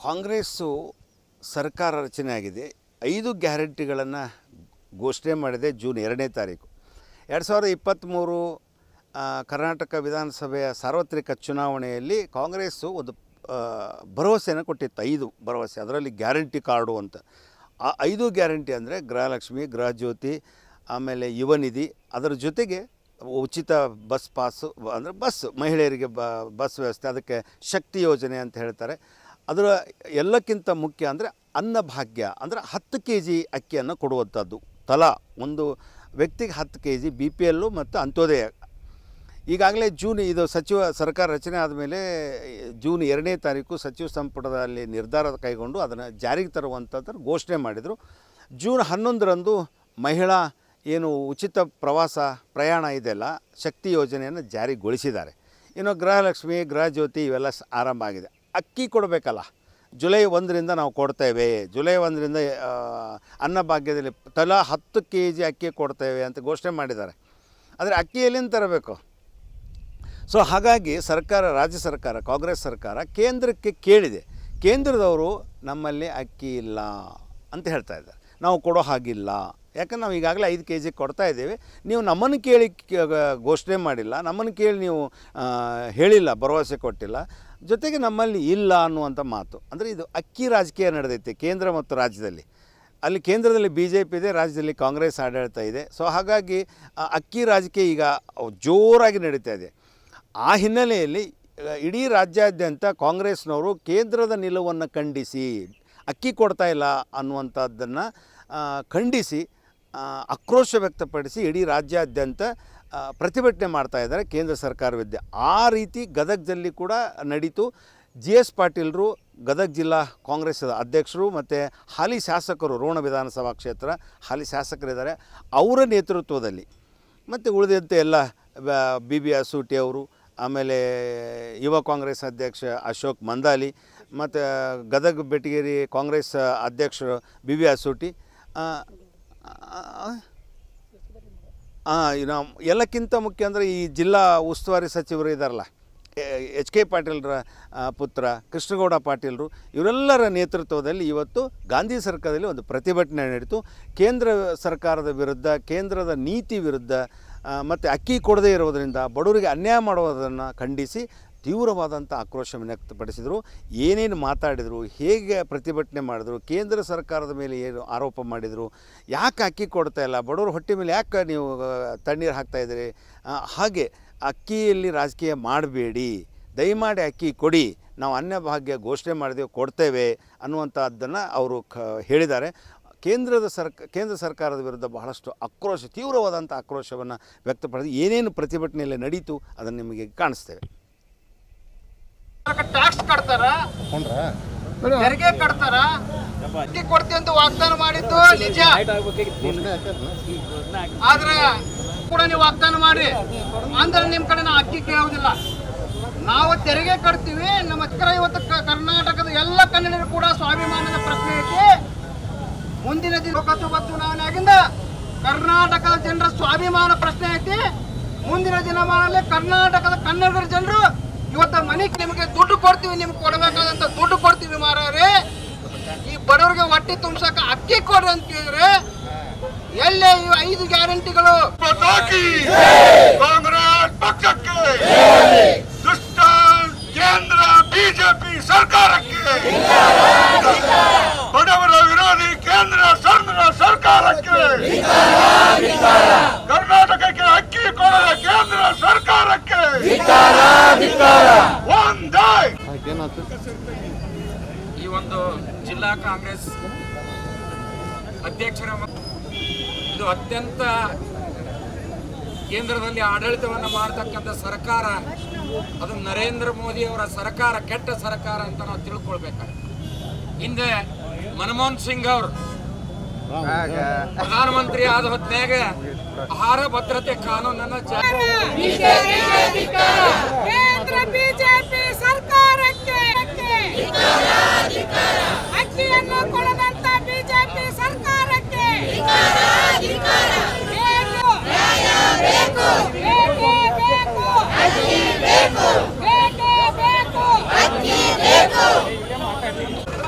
ಕಾಂಗ್ರೆಸ್ಸು ಸರ್ಕಾರ ರಚನೆ ಆಗಿದೆ ಐದು ಗ್ಯಾರಂಟಿಗಳನ್ನು ಘೋಷಣೆ ಮಾಡಿದೆ ಜೂನ್ ಎರಡನೇ ತಾರೀಕು ಎರಡು ಸಾವಿರದ ಇಪ್ಪತ್ತ್ಮೂರು ಆ, ಕರ್ನಾಟಕ ವಿಧಾನಸಭೆಯ ಸಾರ್ವತ್ರಿಕ ಚುನಾವಣೆಯಲ್ಲಿ ಕಾಂಗ್ರೆಸ್ಸು ಒಂದು ಆ, ಭರವಸೆಯನ್ನು ಕೊಟ್ಟಿತ್ತು ಐದು ಭರವಸೆ ಅದರಲ್ಲಿ ಗ್ಯಾರಂಟಿ ಕಾರ್ಡು ಅಂತ ಆ ಐದು ಗ್ಯಾರಂಟಿ ಅಂದರೆ ಗೃಹಲಕ್ಷ್ಮಿ ಗೃಹಜ್ಯೋತಿ ಆಮೇಲೆ ಯುವ ನಿಧಿ ಅದರ ಜೊತೆಗೆ ಉಚಿತ ಬಸ್ ಪಾಸು ಅಂದರೆ ಬಸ್ ಮಹಿಳೆಯರಿಗೆ ಬ ಬಸ್ ವ್ಯವಸ್ಥೆ ಅದಕ್ಕೆ ಶಕ್ತಿ ಯೋಜನೆ ಅಂತ ಹೇಳ್ತಾರೆ ಅದರ ಎಲ್ಲಕ್ಕಿಂತ ಮುಖ್ಯ ಅಂದರೆ ಅನ್ನಭಾಗ್ಯ ಅಂದರೆ ಹತ್ತು ಕೆ ಜಿ ಅಕ್ಕಿಯನ್ನು ಕೊಡುವಂಥದ್ದು ತಲಾ ಒಂದು ವ್ಯಕ್ತಿಗೆ ಹತ್ತು ಕೆ ಜಿ ಬಿ ಪಿ ಎಲ್ಲು ಮತ್ತು ಅಂತ್ಯೋದಯ ಈಗಾಗಲೇ ಜೂನ್ ಇದು ಸಚಿವ ಸರ್ಕಾರ ರಚನೆ ಆದಮೇಲೆ ಜೂನ್ ಎರಡನೇ ತಾರೀಕು ಸಚಿವ ಸಂಪುಟದಲ್ಲಿ ನಿರ್ಧಾರ ಕೈಗೊಂಡು ಅದನ್ನು ಜಾರಿಗೆ ತರುವಂಥದ್ದನ್ನು ಘೋಷಣೆ ಮಾಡಿದರು ಜೂನ್ ಹನ್ನೊಂದರಂದು ಮಹಿಳಾ ಏನು ಉಚಿತ ಪ್ರವಾಸ ಪ್ರಯಾಣ ಇದೆಲ್ಲ ಶಕ್ತಿ ಯೋಜನೆಯನ್ನು ಜಾರಿಗೊಳಿಸಿದ್ದಾರೆ ಇನ್ನು ಗೃಹಲಕ್ಷ್ಮಿ ಗೃಹಜ್ಯೋತಿ ಇವೆಲ್ಲ ಸ- ಆರಂಭ ಆಗಿದೆ ಅಕ್ಕಿ ಕೊಡಬೇಕಲ್ಲ ಜುಲೈ ಒಂದರಿಂದ ನಾವು ಕೊಡ್ತೇವೆ ಜುಲೈ ಒಂದರಿಂದ ಆ, ಅನ್ನಭಾಗ್ಯದಲ್ಲಿ ತಲಾ ಹತ್ತು ಕೆ ಜಿ ಅಕ್ಕಿ ಕೊಡ್ತೇವೆ ಅಂತ ಘೋಷಣೆ ಮಾಡಿದ್ದಾರೆ ಆದರೆ ಅಕ್ಕಿ ಎಲ್ಲಿಂದ ತರಬೇಕು ಸೊ ಹಾಗಾಗಿ ಸರ್ಕಾರ ರಾಜ್ಯ ಸರ್ಕಾರ ಕಾಂಗ್ರೆಸ್ ಸರ್ಕಾರ ಕೇಂದ್ರಕ್ಕೆ ಕೇಳಿದೆ ಕೇಂದ್ರದವರು ನಮ್ಮಲ್ಲಿ ಅಕ್ಕಿ ಇಲ್ಲ ಅಂತ ಹೇಳ್ತಾ ಇದ್ದಾರೆ ನಾವು ಕೊಡೋ ಹಾಗಿಲ್ಲ ಯಾಕಂದ್ರೆ ನಾವು ಈಗಾಗಲೇ ಐದು ಕೆ ಜಿ ಕೊಡ್ತಾ ಇದ್ದೇವೆ ನೀವು ನಮ್ಮನ್ನು ಕೇಳಿ ಕ- ಘೋಷಣೆ ಮಾಡಿಲ್ಲ ನಮ್ಮನ್ನು ಕೇಳಿ ನೀವು ಆ, ಹೇಳಿಲ್ಲ ಭರವಸೆ ಕೊಟ್ಟಿಲ್ಲ ಜೊತೆಗೆ ನಮ್ಮಲ್ಲಿ ಇಲ್ಲ ಅನ್ನುವಂಥ ಮಾತು ಅಂದರೆ ಇದು ಅಕ್ಕಿ ರಾಜಕೀಯ ನಡೆದೈತೆ ಕೇಂದ್ರ ಮತ್ತು ರಾಜ್ಯದಲ್ಲಿ ಅಲ್ಲಿ ಕೇಂದ್ರದಲ್ಲಿ ಬಿ ಜೆ ಪಿ ಇದೆ ರಾಜ್ಯದಲ್ಲಿ ಕಾಂಗ್ರೆಸ್ ಆಡಳಿತ ಇದೆ ಸೊ ಹಾಗಾಗಿ ಆ ಅಕ್ಕಿ ರಾಜಕೀಯ ಈಗ ಜೋರಾಗಿ ನಡೀತಾ ಇದೆ ಆ ಹಿನ್ನೆಲೆಯಲ್ಲಿ ಆ, ಇಡೀ ರಾಜ್ಯಾದ್ಯಂತ ಕಾಂಗ್ರೆಸ್ನವರು ಕೇಂದ್ರದ ನಿಲುವನ್ನು ಖಂಡಿಸಿ ಅಕ್ಕಿ ಕೊಡ್ತಾ ಇಲ್ಲ ಅನ್ನುವಂಥದ್ದನ್ನು ಖಂಡಿಸಿ ಆ, ಆಕ್ರೋಶ ವ್ಯಕ್ತಪಡಿಸಿ ಇಡೀ ರಾಜ್ಯಾದ್ಯಂತ ಆ, ಪ್ರತಿಭಟನೆ ಮಾಡ್ತಾ ಇದ್ದಾರೆ ಕೇಂದ್ರ ಸರ್ಕಾರ ವಿರುದ್ಧ ಆ ರೀತಿ ಗದಗದಲ್ಲಿ ಕೂಡ ನಡೀತು ಜಿ ಎಸ್ ಪಾಟೀಲ್ರು ಗದಗ ಜಿಲ್ಲಾ ಕಾಂಗ್ರೆಸ್ ಅಧ್ಯಕ್ಷರು ಮತ್ತು ಹಾಲಿ ಶಾಸಕರು ರೋಣ ವಿಧಾನಸಭಾ ಕ್ಷೇತ್ರ ಹಾಲಿ ಶಾಸಕರಿದ್ದಾರೆ ಅವರ ನೇತೃತ್ವದಲ್ಲಿ ಮತ್ತು ಉಳಿದಂತೆ ಎಲ್ಲ ಬಿ ಬಿ ಅಸೂಟಿ ಅವರು ಆಮೇಲೆ ಯುವ ಕಾಂಗ್ರೆಸ್ ಅಧ್ಯಕ್ಷ ಅಶೋಕ್ ಮಂದಾಲಿ ಮತ್ತು ಗದಗ ಬೆಟಗೇರಿ ಕಾಂಗ್ರೆಸ್ ಅಧ್ಯಕ್ಷರು ಬಿ ಬಿ ಅಸೂಟಿ ಆ, ಆ, ಆ, ಇನ್ನು ಎಲ್ಲಕ್ಕಿಂತ ಮುಖ್ಯ ಅಂದರೆ ಈ ಜಿಲ್ಲಾ ಉಸ್ತುವಾರಿ ಸಚಿವರು ಇದ್ದಾರಲ್ಲ ಎಚ್ ಕೆ ಪಾಟೀಲ್ರ ಆ, ಪುತ್ರ ಕೃಷ್ಣಗೌಡ ಪಾಟೀಲ್ರು ಇವರೆಲ್ಲರ ನೇತೃತ್ವದಲ್ಲಿ ಇವತ್ತು ಗಾಂಧಿ ಸರ್ಕಾರದಲ್ಲಿ ಒಂದು ಪ್ರತಿಭಟನೆ ನಡೀತು ಕೇಂದ್ರ ಸರ್ಕಾರದ ವಿರುದ್ಧ ಕೇಂದ್ರದ ನೀತಿ ವಿರುದ್ಧ ಮತ್ತು ಅಕ್ಕಿ ಕೊಡದೇ ಇರೋದರಿಂದ ಬಡವರಿಗೆ ಅನ್ಯಾಯ ಮಾಡುವುದನ್ನು ಖಂಡಿಸಿ ತೀವ್ರವಾದಂಥ ಆಕ್ರೋಶವನ್ನು ವ್ಯಕ್ತಪಡಿಸಿದರು ಏನೇನು ಮಾತಾಡಿದರು ಹೇಗೆ ಪ್ರತಿಭಟನೆ ಮಾಡಿದರು ಕೇಂದ್ರ ಸರ್ಕಾರದ ಮೇಲೆ ಏನು ಆರೋಪ ಮಾಡಿದರು ಯಾಕೆ ಅಕ್ಕಿ ಕೊಡ್ತಾ ಇಲ್ಲ ಬಡವರು ಹೊಟ್ಟೆ ಮೇಲೆ ಯಾಕೆ ನೀವು ಆ, ತಣ್ಣೀರು ಹಾಕ್ತಾ ಇದ್ದೀರಿ ಆ, ಹಾಗೆ ಅಕ್ಕಿಯಲ್ಲಿ ರಾಜಕೀಯ ಮಾಡಬೇಡಿ ದಯಮಾಡಿ ಅಕ್ಕಿ ಕೊಡಿ ನಾವು ಅನ್ನಭಾಗ್ಯ ಘೋಷಣೆ ಮಾಡಿದೆವು ಕೊಡ್ತೇವೆ ಅನ್ನುವಂಥದ್ದನ್ನು ಅವರು ಕ ಹೇಳಿದ್ದಾರೆ ಕೇಂದ್ರದ ಸರ್ಕ ಕೇಂದ್ರ ಸರ್ಕಾರದ ವಿರುದ್ಧ ಬಹಳಷ್ಟು ಆಕ್ರೋಶ ತೀವ್ರವಾದಂಥ ಆಕ್ರೋಶವನ್ನು ವ್ಯಕ್ತಪಡಿಸಿ ಏನೇನು ಪ್ರತಿಭಟನೆಯಲ್ಲಿ ನಡೀತು ಅದನ್ನು ನಿಮಗೆ ಕಾಣಿಸ್ತೇವೆ ಟ್ಯಾಕ್ಸ್ ಕಟ್ತಾರ ತೆರಿಗೆ ಕಟ್ತಾರ ಅಕ್ಕಿ ಕೊಡ್ತೀವಿ ಅಂತ ವಾಗ್ದಾನ ಮಾಡಿದ್ದು ನಿಜ ಆದ್ರೆ ಕೂಡ ನೀವು ವಾಗ್ದಾನ ಮಾಡಿ ಅಂದ್ರೆ ನಿಮ್ ಕಡೆ ನಾವು ಅಕ್ಕಿ ಕೇಳೋದಿಲ್ಲ ನಾವು ತೆರಿಗೆ ಕಟ್ತೀವಿ ನಮ್ಮ ಹತ್ರ ಇವತ್ತು ಕ- ಕರ್ನಾಟಕದ ಎಲ್ಲ ಕನ್ನಡಿಗರು ಕೂಡ ಸ್ವಾಭಿಮಾನದ ಪ್ರಶ್ನೆ ಐತಿ ಮುಂದಿನ ದಿನ ಲೋಕಸಭಾ ಚುನಾವಣೆ ಆಗಿಂದ ಕರ್ನಾಟಕದ ಜನರ ಸ್ವಾಭಿಮಾನ ಪ್ರಶ್ನೆ ಐತಿ ಮುಂದಿನ ದಿನಮಾನದಲ್ಲಿ ಕರ್ನಾಟಕದ ಕನ್ನಡಿಗರ ಜನರು ಇವತ್ತು ಮನೆಗೆ ನಿಮಗೆ ದುಡ್ಡು ಕೊಡ್ತೀವಿ ನಿಮ್ಗೆ ಕೊಡಬೇಕಾದಂತ ದುಡ್ಡು ಕೊಡ್ತೀವಿ ಮಾರಾರೆ ಈ ಬಡವರಿಗೆ ಹೊಟ್ಟೆ ತುಂಬ್ಸಕ ಅಕ್ಕಿ ಕೊಡ್ರಿ ಅಂತ ಕೇಳಿದ್ರೆ ಎಲ್ಲೇ ಈ ಐದು ಗ್ಯಾರಂಟಿಗಳು ಕಾಂಗ್ರೆಸ್ ಪಕ್ಷಕ್ಕೆ ದುಷ್ಟ ಕೇಂದ್ರ ಬಿಜೆಪಿ ಸರ್ಕಾರಕ್ಕೆ ಬಡವರ ವಿರೋಧಿ ಕೇಂದ್ರ ಸರ್ಕಾರ ಸರ್ಕಾರಕ್ಕೆ ಕರ್ನಾಟಕಕ್ಕೆ ಅಕ್ಕಿ ಕೊಡದ ಕೇಂದ್ರ ಸರ್ಕಾರಕ್ಕೆ ಒಂದೇ ಈ ಒಂದು ಜಿಲ್ಲಾ ಕಾಂಗ್ರೆಸ್ ಅಧ್ಯಕ್ಷರ ಮ- ಇದು ಅತ್ಯಂತ ಕೇಂದ್ರದಲ್ಲಿ ಆಡಳಿತವನ್ನು ಮಾಡತಕ್ಕಂಥ ಸರ್ಕಾರ ಅದು ನರೇಂದ್ರ ಮೋದಿ ಅವರ ಸರ್ಕಾರ ಕೆಟ್ಟ ಸರ್ಕಾರ ಅಂತ ನಾವು ತಿಳ್ಕೊಳ್ಬೇಕಾಗುತ್ತೆ ಹಿಂದೆ ಮನಮೋಹನ್ ಸಿಂಗ್ ಅವರು ಪ್ರಧಾನಮಂತ್ರಿ ಆದ ಹೊತ್ನ್ಯಾಗ ಆಹಾರ ಭದ್ರತೆ ಕಾನೂನನ್ನ ಜಾರಿ ಕೇಂದ್ರ ಬಿಜೆಪಿ ಸರ್ಕಾರಕ್ಕೆ ಅಕ್ಕಿಯನ್ನು ಕೊಡದಂತ ಬಿಜೆಪಿ ಸರ್ಕಾರಕ್ಕೆ ಬೇಕು ಬೇಕೇ ಬೇಕು ಬೇಕೇ ಬೇಕು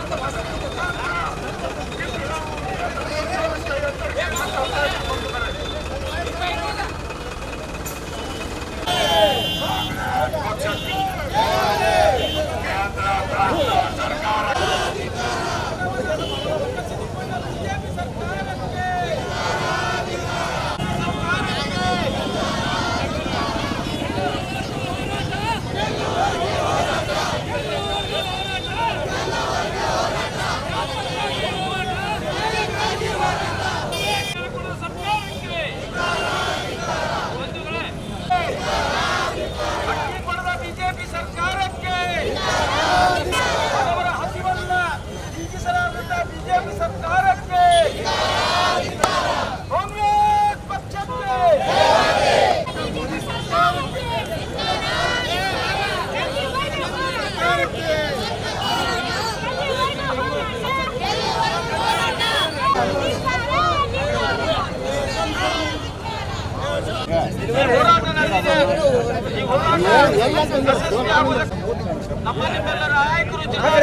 ಕಾಂಗ್ರೆಸ್ ಪಕ್ಷಕ್ಕೆ ಮೋದಿ ಸರ್ಕಾರಕ್ಕೆ ಹೋರಾಟ ನಡೆದಿದೆ ಈ ಹೋರಾಟ ಯಶಸ್ವಿ ಆಗುವುದಕ್ಕೆ ನಮ್ಮ ನಿಮ್ಮೆಲ್ಲರ ನಾಯಕರು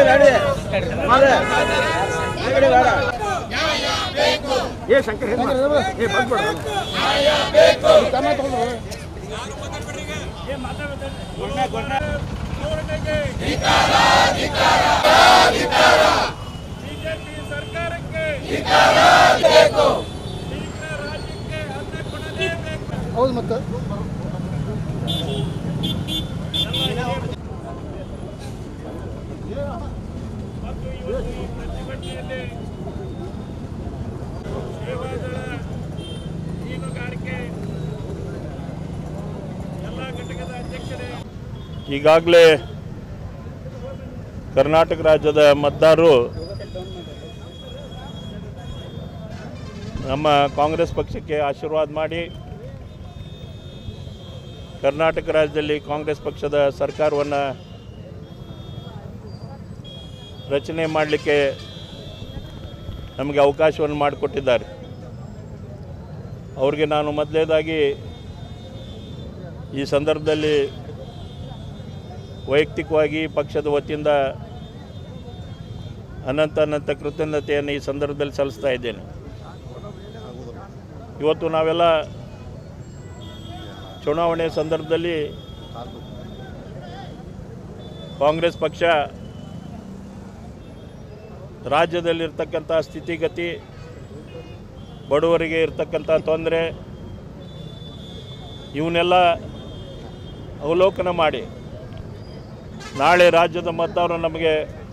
ಈಗಾಗಲೇ ಕರ್ನಾಟಕ ರಾಜ್ಯದ ಮತದಾರರು ನಮ್ಮ ಕಾಂಗ್ರೆಸ್ ಪಕ್ಷಕ್ಕೆ ಆಶೀರ್ವಾದ ಮಾಡಿ ಕರ್ನಾಟಕ ರಾಜ್ಯದಲ್ಲಿ ಕಾಂಗ್ರೆಸ್ ಪಕ್ಷದ ಸರ್ಕಾರವನ್ನು ರಚನೆ ಮಾಡಲಿಕ್ಕೆ ನಮಗೆ ಅವಕಾಶವನ್ನು ಮಾಡಿಕೊಟ್ಟಿದ್ದಾರೆ ಅವ್ರಿಗೆ ನಾನು ಮೊದಲೇದಾಗಿ ಈ ಸಂದರ್ಭದಲ್ಲಿ ವೈಯಕ್ತಿಕವಾಗಿ ಪಕ್ಷದ ವತಿಯಿಂದ ಅನಂತ ಅನಂತ ಕೃತಜ್ಞತೆಯನ್ನು ಈ ಸಂದರ್ಭದಲ್ಲಿ ಸಲ್ಲಿಸ್ತಾ ಇದ್ದೇನೆ ಇವತ್ತು ನಾವೆಲ್ಲ ಚುನಾವಣೆ ಸಂದರ್ಭದಲ್ಲಿ ಕಾಂಗ್ರೆಸ್ ಪಕ್ಷ ರಾಜ್ಯದಲ್ಲಿರ್ತಕ್ಕಂಥ ಸ್ಥಿತಿಗತಿ ಬಡವರಿಗೆ ಇರ್ತಕ್ಕಂಥ ತೊಂದರೆ ಇವನ್ನೆಲ್ಲ ಅವಲೋಕನ ಮಾಡಿ ನಾಳೆ ರಾಜ್ಯದ ಮತದಾರರು ನಮಗೆ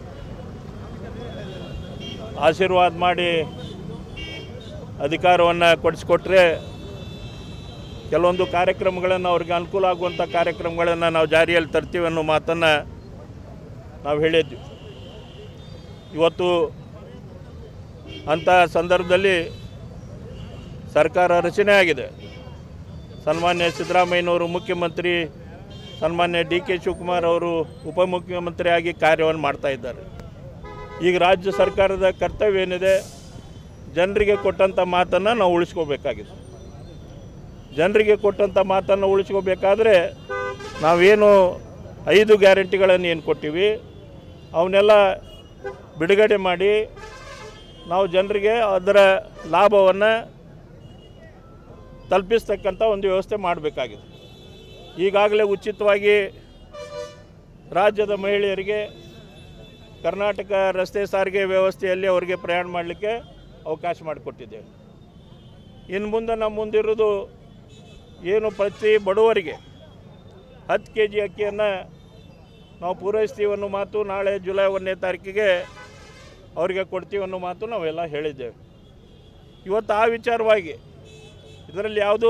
ಆಶೀರ್ವಾದ ಮಾಡಿ ಅಧಿಕಾರವನ್ನು ಕೊಡಿಸ್ಕೊಟ್ರೆ ಕೆಲವೊಂದು ಕಾರ್ಯಕ್ರಮಗಳನ್ನು ಅವ್ರಿಗೆ ಅನುಕೂಲ ಆಗುವಂಥ ಕಾರ್ಯಕ್ರಮಗಳನ್ನು ನಾವು ಜಾರಿಯಲ್ಲಿ ತರ್ತೀವಿ ಅನ್ನೋ ಮಾತನ್ನು ನಾವು ಹೇಳಿದ್ವಿ ಇವತ್ತು ಅಂಥ ಸಂದರ್ಭದಲ್ಲಿ ಸರ್ಕಾರ ರಚನೆ ಆಗಿದೆ ಸನ್ಮಾನ್ಯ ಸಿದ್ದರಾಮಯ್ಯನವರು ಮುಖ್ಯಮಂತ್ರಿ ಸನ್ಮಾನ್ಯ ಡಿ ಕೆ ಶಿವಕುಮಾರ್ ಅವರು ಉಪಮುಖ್ಯಮಂತ್ರಿಯಾಗಿ ಕಾರ್ಯವನ್ನು ಮಾಡ್ತಾ ಇದ್ದಾರೆ ಈಗ ರಾಜ್ಯ ಸರ್ಕಾರದ ಕರ್ತವ್ಯ ಏನಿದೆ ಜನರಿಗೆ ಕೊಟ್ಟಂಥ ಮಾತನ್ನು ನಾವು ಉಳಿಸ್ಕೋಬೇಕಾಗಿದೆ ಜನರಿಗೆ ಕೊಟ್ಟಂಥ ಮಾತನ್ನು ಉಳಿಸ್ಕೋಬೇಕಾದ್ರೆ ನಾವೇನು ಐದು ಗ್ಯಾರಂಟಿಗಳನ್ನು ಏನು ಕೊಟ್ಟಿವಿ ಅವನ್ನೆಲ್ಲ ಬಿಡುಗಡೆ ಮಾಡಿ ನಾವು ಜನರಿಗೆ ಅದರ ಲಾಭವನ್ನು ತಲುಪಿಸ್ತಕ್ಕಂಥ ಒಂದು ವ್ಯವಸ್ಥೆ ಮಾಡಬೇಕಾಗಿದೆ ಈಗಾಗಲೇ ಉಚಿತವಾಗಿ ರಾಜ್ಯದ ಮಹಿಳೆಯರಿಗೆ ಕರ್ನಾಟಕ ರಸ್ತೆ ಸಾರಿಗೆ ವ್ಯವಸ್ಥೆಯಲ್ಲಿ ಅವರಿಗೆ ಪ್ರಯಾಣ ಮಾಡಲಿಕ್ಕೆ ಅವಕಾಶ ಮಾಡಿಕೊಟ್ಟಿದ್ದೇವೆ ಇನ್ನು ಮುಂದೆ ನಮ್ಮ ಮುಂದಿರೋದು ಏನು ಪ್ರತಿ ಬಡವರಿಗೆ ಹತ್ತು ಕೆ ಜಿ ಅಕ್ಕಿಯನ್ನು ನಾವು ಪೂರೈಸ್ತೀವಿ ಅನ್ನೋ ಮಾತು ನಾಳೆ ಜುಲೈ ಒಂದನೇ ತಾರೀಕಿಗೆ ಅವರಿಗೆ ಕೊಡ್ತೀವಿ ಅನ್ನೋ ಮಾತು ನಾವೆಲ್ಲ ಹೇಳಿದ್ದೇವೆ ಇವತ್ತು ಆ ವಿಚಾರವಾಗಿ ಇದರಲ್ಲಿ ಯಾವುದೂ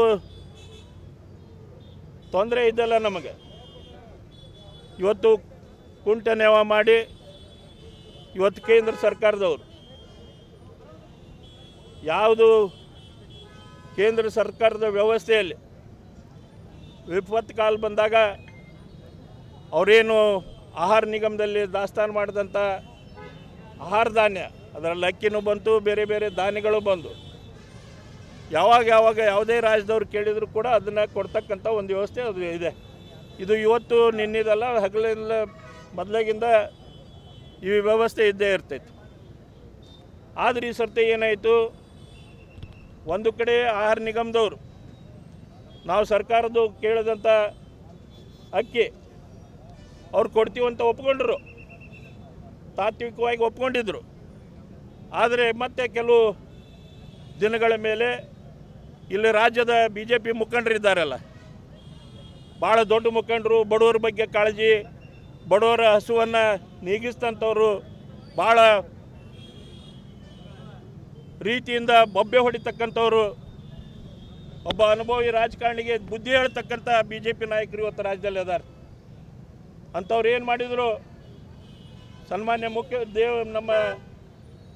ತೊಂದರೆ ಇದ್ದಲ್ಲ ನಮಗೆ ಇವತ್ತು ಕುಂಟ ನೇವ ಮಾಡಿ ಇವತ್ತು ಕೇಂದ್ರ ಸರ್ಕಾರದವರು ಯಾವುದು ಕೇಂದ್ರ ಸರ್ಕಾರದ ವ್ಯವಸ್ಥೆಯಲ್ಲಿ ವಿಪತ್ತು ಕಾಲ ಬಂದಾಗ ಅವರೇನು ಆಹಾರ ನಿಗಮದಲ್ಲಿ ದಾಸ್ತಾನು ಮಾಡಿದಂಥ ಆಹಾರ ಧಾನ್ಯ ಅದರಲ್ಲಿ ಅಕ್ಕಿನೂ ಬಂತು ಬೇರೆ ಬೇರೆ ಧಾನ್ಯಗಳು ಬಂದು ಯಾವಾಗ ಯಾವಾಗ ಯಾವುದೇ ರಾಜ್ಯದವ್ರು ಕೇಳಿದ್ರು ಕೂಡ ಅದನ್ನು ಕೊಡ್ತಕ್ಕಂಥ ಒಂದು ವ್ಯವಸ್ಥೆ ಅದು ಇದೆ ಇದು ಇವತ್ತು ನಿನ್ನಿದಲ್ಲ ಹಗಲಿಲ್ಲ ಮೊದಲಾಗಿಂದ ಈ ವ್ಯವಸ್ಥೆ ಇದ್ದೇ ಇರ್ತೈತಿ ಆದರೆ ಈ ಸರ್ತಿ ಏನಾಯಿತು ಒಂದು ಕಡೆ ಆಹಾರ ನಿಗಮದವರು ನಾವು ಸರ್ಕಾರದ್ದು ಕೇಳಿದಂಥ ಅಕ್ಕಿ ಅವ್ರು ಕೊಡ್ತೀವಂತ ಒಪ್ಕೊಂಡ್ರು ತಾತ್ವಿಕವಾಗಿ ಒಪ್ಕೊಂಡಿದ್ರು ಆದರೆ ಮತ್ತೆ ಕೆಲವು ದಿನಗಳ ಮೇಲೆ ಇಲ್ಲಿ ರಾಜ್ಯದ ಬಿ ಜೆ ಪಿ ಮುಖಂಡರಿದ್ದಾರಲ್ಲ ಭಾಳ ದೊಡ್ಡ ಮುಖಂಡರು ಬಡವರ ಬಗ್ಗೆ ಕಾಳಜಿ ಬಡವರ ಹಸುವನ್ನು ನೀಗಿಸ್ತಂಥವ್ರು ಭಾಳ ರೀತಿಯಿಂದ ಬೊಬ್ಬೆ ಹೊಡಿತಕ್ಕಂಥವ್ರು ಒಬ್ಬ ಅನುಭವಿ ರಾಜಕಾರಣಿಗೆ ಬುದ್ಧಿ ಹೇಳ್ತಕ್ಕಂಥ ಬಿ ಜೆ ಪಿ ನಾಯಕರು ಇವತ್ತು ರಾಜ್ಯದಲ್ಲಿ ಅದಾರ ಅಂಥವ್ರು ಏನು ಮಾಡಿದರು ಸನ್ಮಾನ್ಯ ಮುಖ್ಯ ದೇವ್ ನಮ್ಮ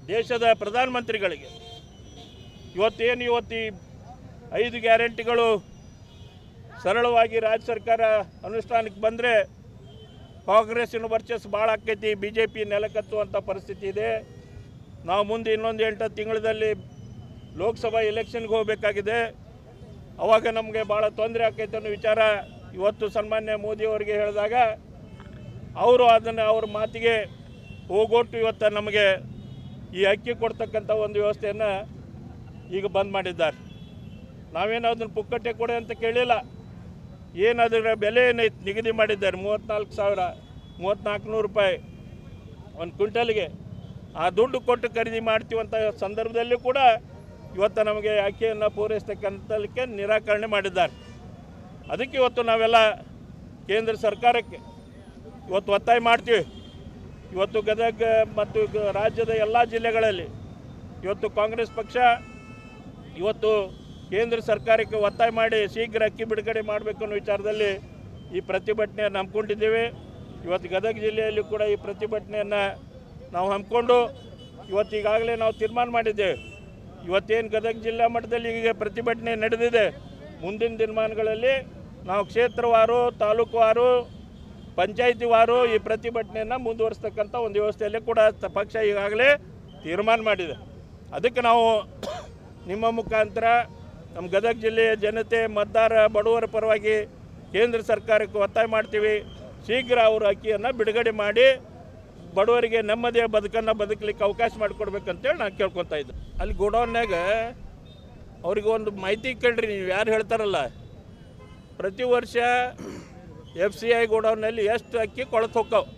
ದೇಶದ ಪ್ರಧಾನಮಂತ್ರಿಗಳಿಗೆ ಇವತ್ತೇನು ಇವತ್ತು ಈ ಐದು ಗ್ಯಾರಂಟಿಗಳು ಸರಳವಾಗಿ ರಾಜ್ಯ ಸರ್ಕಾರ ಅನುಷ್ಠಾನಕ್ಕೆ ಬಂದರೆ ಕಾಂಗ್ರೆಸ್ಸಿನ ವರ್ಚಸ್ಸು ಭಾಳ ಆಕೈತಿ ಬಿ ಜೆ ಪಿ ನೆಲಕತ್ತುವಂಥ ಪರಿಸ್ಥಿತಿ ಇದೆ ನಾವು ಮುಂದೆ ಇನ್ನೊಂದು ಎಂಟು ತಿಂಗಳಲ್ಲಿ ಲೋಕಸಭಾ ಎಲೆಕ್ಷನ್ಗೆ ಹೋಗಬೇಕಾಗಿದೆ ಅವಾಗ ನಮಗೆ ಭಾಳ ತೊಂದರೆ ಆಕೈತೆ ಅನ್ನೋ ವಿಚಾರ ಇವತ್ತು ಸನ್ಮಾನ್ಯ ಮೋದಿಯವರಿಗೆ ಹೇಳಿದಾಗ ಅವರು ಅದನ್ನು ಅವ್ರ ಮಾತಿಗೆ ಹೋಗೊಟ್ಟು ಇವತ್ತು ನಮಗೆ ಈ ಅಕ್ಕಿ ಕೊಡ್ತಕ್ಕಂಥ ಒಂದು ವ್ಯವಸ್ಥೆಯನ್ನು ಈಗ ಬಂದ್ ಮಾಡಿದ್ದಾರೆ ನಾವೇನು ಅದನ್ನು ಪುಕ್ಕಟ್ಟೆ ಕೊಡಿ ಅಂತ ಕೇಳಿಲ್ಲ ಏನು ಅದರ ಬೆಲೆ ಏನೈತೆ ನಿಗದಿ ಮಾಡಿದ್ದಾರೆ ಮೂವತ್ತ್ನಾಲ್ಕು ಸಾವಿರ ಮೂವತ್ತ್ನಾಲ್ಕು ನೂರು ರೂಪಾಯಿ ಒಂದು ಕ್ವಿಂಟಲ್ಗೆ ಆ ದುಡ್ಡು ಕೊಟ್ಟು ಖರೀದಿ ಮಾಡ್ತೀವಂಥ ಸಂದರ್ಭದಲ್ಲೂ ಕೂಡ ಇವತ್ತು ನಮಗೆ ಅಕ್ಕಿಯನ್ನು ಪೂರೈಸ್ತಕ್ಕಂಥಕ್ಕೆ ನಿರಾಕರಣೆ ಮಾಡಿದ್ದಾರೆ ಅದಕ್ಕೆ ಇವತ್ತು ನಾವೆಲ್ಲ ಕೇಂದ್ರ ಸರ್ಕಾರಕ್ಕೆ ಇವತ್ತು ಒತ್ತಾಯ ಮಾಡ್ತೀವಿ ಇವತ್ತು ಗದಗ ಮತ್ತು ಗ- ರಾಜ್ಯದ ಎಲ್ಲ ಜಿಲ್ಲೆಗಳಲ್ಲಿ ಇವತ್ತು ಕಾಂಗ್ರೆಸ್ ಪಕ್ಷ ಇವತ್ತು ಕೇಂದ್ರ ಸರ್ಕಾರಕ್ಕೆ ಒತ್ತಾಯ ಮಾಡಿ ಶೀಘ್ರ ಅಕ್ಕಿ ಬಿಡುಗಡೆ ಮಾಡಬೇಕು ಅನ್ನೋ ವಿಚಾರದಲ್ಲಿ ಈ ಪ್ರತಿಭಟನೆಯನ್ನು ಹಮ್ಮಿಕೊಂಡಿದ್ದೇವೆ ಇವತ್ತು ಗದಗ ಜಿಲ್ಲೆಯಲ್ಲಿ ಕೂಡ ಈ ಪ್ರತಿಭಟನೆಯನ್ನು ನಾವು ಹಮ್ಮಿಕೊಂಡು ಇವತ್ತು ಈಗಾಗಲೇ ನಾವು ತೀರ್ಮಾನ ಮಾಡಿದ್ದೇವೆ ಇವತ್ತೇನು ಗದಗ ಜಿಲ್ಲಾ ಮಟ್ಟದಲ್ಲಿ ಈಗ ಪ್ರತಿಭಟನೆ ನಡೆದಿದೆ ಮುಂದಿನ ದಿನಮಾನಗಳಲ್ಲಿ ನಾವು ಕ್ಷೇತ್ರವಾರು ತಾಲೂಕುವಾರು ಪಂಚಾಯತಿವಾರು ಈ ಪ್ರತಿಭಟನೆಯನ್ನು ಮುಂದುವರಿಸ್ತಕ್ಕಂಥ ಒಂದು ವ್ಯವಸ್ಥೆಯಲ್ಲಿ ಕೂಡ ತ- ಪಕ್ಷ ಈಗಾಗಲೇ ತೀರ್ಮಾನ ಮಾಡಿದೆ ಅದಕ್ಕೆ ನಾವು ನಿಮ್ಮ ಮುಖಾಂತರ ನಮ್ಮ ಗದಗ ಜಿಲ್ಲೆಯ ಜನತೆ ಮತದಾರ ಬಡವರ ಪರವಾಗಿ ಕೇಂದ್ರ ಸರ್ಕಾರಕ್ಕೆ ಒತ್ತಾಯ ಮಾಡ್ತೀವಿ ಶೀಘ್ರ ಅವರು ಅಕ್ಕಿಯನ್ನು ಬಿಡುಗಡೆ ಮಾಡಿ ಬಡವರಿಗೆ ನೆಮ್ಮದಿಯ ಬದುಕನ್ನು ಬದುಕಲಿಕ್ಕೆ ಅವಕಾಶ ಮಾಡಿಕೊಡ್ಬೇಕಂತೇಳಿ ನಾನು ಕೇಳ್ಕೊತಾ ಇದ್ದೆ ಅಲ್ಲಿ ಗೋಡೌನ್ಯಾಗ ಅವ್ರಿಗೆ ಒಂದು ಮಾಹಿತಿ ಕೇಳ್ರಿ ನೀವು ಯಾರು ಹೇಳ್ತಾರಲ್ಲ ಪ್ರತಿ ವರ್ಷ ಎಫ್ ಸಿ ಐ ಗೋಡೌನ್ನಲ್ಲಿ ಎಷ್ಟು ಅಕ್ಕಿ ಕೊಳತು ಹೋಕ್ಕವು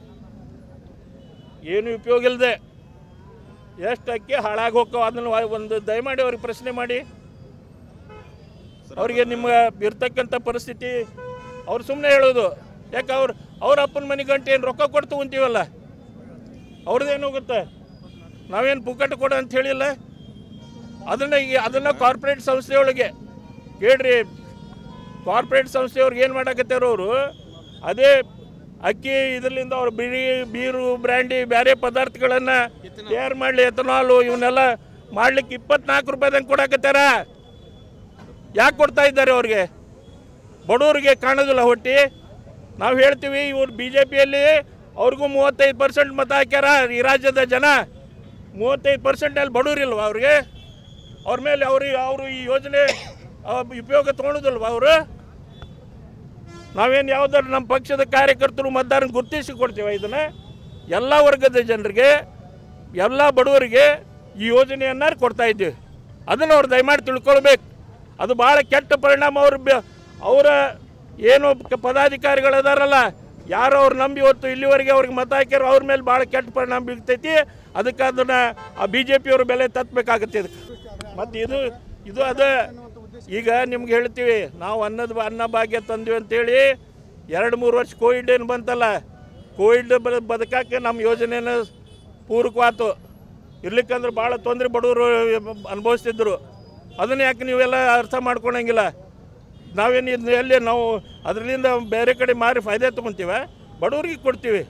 ಏನು ಉಪಯೋಗ ಇಲ್ಲದೆ ಎಷ್ಟು ಅಕ್ಕಿ ಹಾಳಾಗಿ ಹೋಕ್ಕವು ಅದನ್ನು ವ- ಒಂದು ದಯಮಾಡಿ ಅವ್ರಿಗೆ ಪ್ರಶ್ನೆ ಮಾಡಿ ಅವ್ರಿಗೆ ನಿಮ್ಗೆ ಇರ್ತಕ್ಕಂಥ ಪರಿಸ್ಥಿತಿ ಅವ್ರು ಸುಮ್ಮನೆ ಹೇಳೋದು ಯಾಕೆ ಅವ್ರು ಅವ್ರ ಅಪ್ಪನ ಮನೆ ಗಂಟೆ ಏನು ರೊಕ್ಕ ಕೊಡ್ತು ಅಂತೀವಲ್ಲ ಅವ್ರದ್ದೇನು ಹೋಗುತ್ತೆ ನಾವೇನು ಪುಕ್ಕಟ್ಟು ಕೊಡು ಅಂತ ಹೇಳಿಲ್ಲ ಅದನ್ನು ಈಗ ಅದನ್ನು ಕಾರ್ಪೊರೇಟ್ ಸಂಸ್ಥೆಯೊಳಗೆ ಕೇಳ್ರಿ ಕಾರ್ಪೊರೇಟ್ ಸಂಸ್ಥೆಯವ್ರಿಗೆ ಏನು ಮಾಡಕತ್ತಾರ ಅವರು ಅದೇ ಅಕ್ಕಿ ಇದರಿಂದ ಅವ್ರು ಬಿಳಿ ಬೀರು ಬ್ರ್ಯಾಂಡಿ ಬೇರೆ ಪದಾರ್ಥಗಳನ್ನು ತಯಾರು ಮಾಡಲಿ ಎಥನಾಲು ಇವನ್ನೆಲ್ಲ ಮಾಡ್ಲಿಕ್ಕೆ ಇಪ್ಪತ್ನಾಲ್ಕು ರೂಪಾಯಿದಂಗೆ ಕೊಡಕತ್ತಾರ ಯಾಕೆ ಕೊಡ್ತಾ ಇದ್ದಾರೆ ಅವ್ರಿಗೆ ಬಡವರಿಗೆ ಕಾಣೋದಿಲ್ಲ ಹೊಟ್ಟಿ ನಾವು ಹೇಳ್ತೀವಿ ಇವ್ರು ಬಿ ಜೆ ಪಿಯಲ್ಲಿ ಅವ್ರಿಗೂ ಮೂವತ್ತೈದು ಪರ್ಸೆಂಟ್ ಮತ ಹಾಕ್ಯಾರ ಈ ರಾಜ್ಯದ ಜನ ಮೂವತ್ತೈದು ಪರ್ಸೆಂಟಲ್ಲಿ ಬಡವರಿಲ್ವ ಅವ್ರಿಗೆ ಅವ್ರ ಮೇಲೆ ಅವ್ರಿಗೆ ಅವರು ಈ ಯೋಜನೆ ಆ, ಉಪಯೋಗ ತೊಗೊಳೋದಿಲ್ವ ಅವರು ನಾವೇನು ಯಾವ್ದಾದ್ರು ನಮ್ಮ ಪಕ್ಷದ ಕಾರ್ಯಕರ್ತರು ಮತದಾರನ ಗುರುತಿಸಿ ಕೊಡ್ತೀವ ಇದನ್ನು ಎಲ್ಲ ವರ್ಗದ ಜನರಿಗೆ ಎಲ್ಲ ಬಡವರಿಗೆ ಈ ಯೋಜನೆಯನ್ನು ಕೊಡ್ತಾ ಇದ್ದೀವಿ ಅದನ್ನು ಅವ್ರು ದಯಮಾಡಿ ತಿಳ್ಕೊಳ್ಬೇಕು ಅದು ಭಾಳ ಕೆಟ್ಟ ಪರಿಣಾಮ ಅವ್ರ ಬೆ- ಅವರ ಏನು ಕ- ಪದಾಧಿಕಾರಿಗಳದಾರಲ್ಲ ಯಾರು ಅವ್ರು ನಂಬಿ ಇವತ್ತು ಇಲ್ಲಿವರೆಗೆ ಅವ್ರಿಗೆ ಮತ ಹಾಕ್ಯಾರೋ ಅವ್ರ ಮೇಲೆ ಭಾಳ ಕೆಟ್ಟ ಪರಿಣಾಮ ಬೀಳ್ತೈತಿ ಅದಕ್ಕೆ ಅದನ್ನು ಆ ಬಿ ಜೆ ಪಿಯವರು ಬೆಲೆ ತತ್ತಬೇಕಾಗತ್ತೆ ಇದಕ್ಕೆ ಮತ್ತು ಇದು ಇದು ಅದ ಈಗ ನಿಮ್ಗೆ ಹೇಳ್ತೀವಿ ನಾವು ಅನ್ನದ ಅನ್ನ ಭಾಗ್ಯ ತಂದ್ವಿ ಅಂತೇಳಿ ಎರಡು ಮೂರು ವರ್ಷ ಕೋವಿಡ್ ಏನು ಬಂತಲ್ಲ ಕೋವಿಡ್ ಬ ಬದುಕಕ್ಕೆ ನಮ್ಮ ಯೋಜನೆನ ಪೂರಕವಾತು ಇರ್ಲಿಕ್ಕಂದ್ರೆ ಭಾಳ ತೊಂದರೆ ಬಡವರು ಅನುಭವಿಸ್ತಿದ್ರು ಅದನ್ನ ಯಾಕೆ ನೀವೆಲ್ಲ ಅರ್ಥ ಮಾಡ್ಕೊಳಂಗಿಲ್ಲ ನಾವೇನು ಇದನ್ನ ಎಲ್ಲಿ ನಾವು ಅದರಿಂದ ಬೇರೆ ಕಡೆ ಮಾರಿ ಫಾಯ್ದೆ ತೊಗೊತೀವ ಬಡವ್ರಿಗೆ ಕೊಡ್ತೀವಿ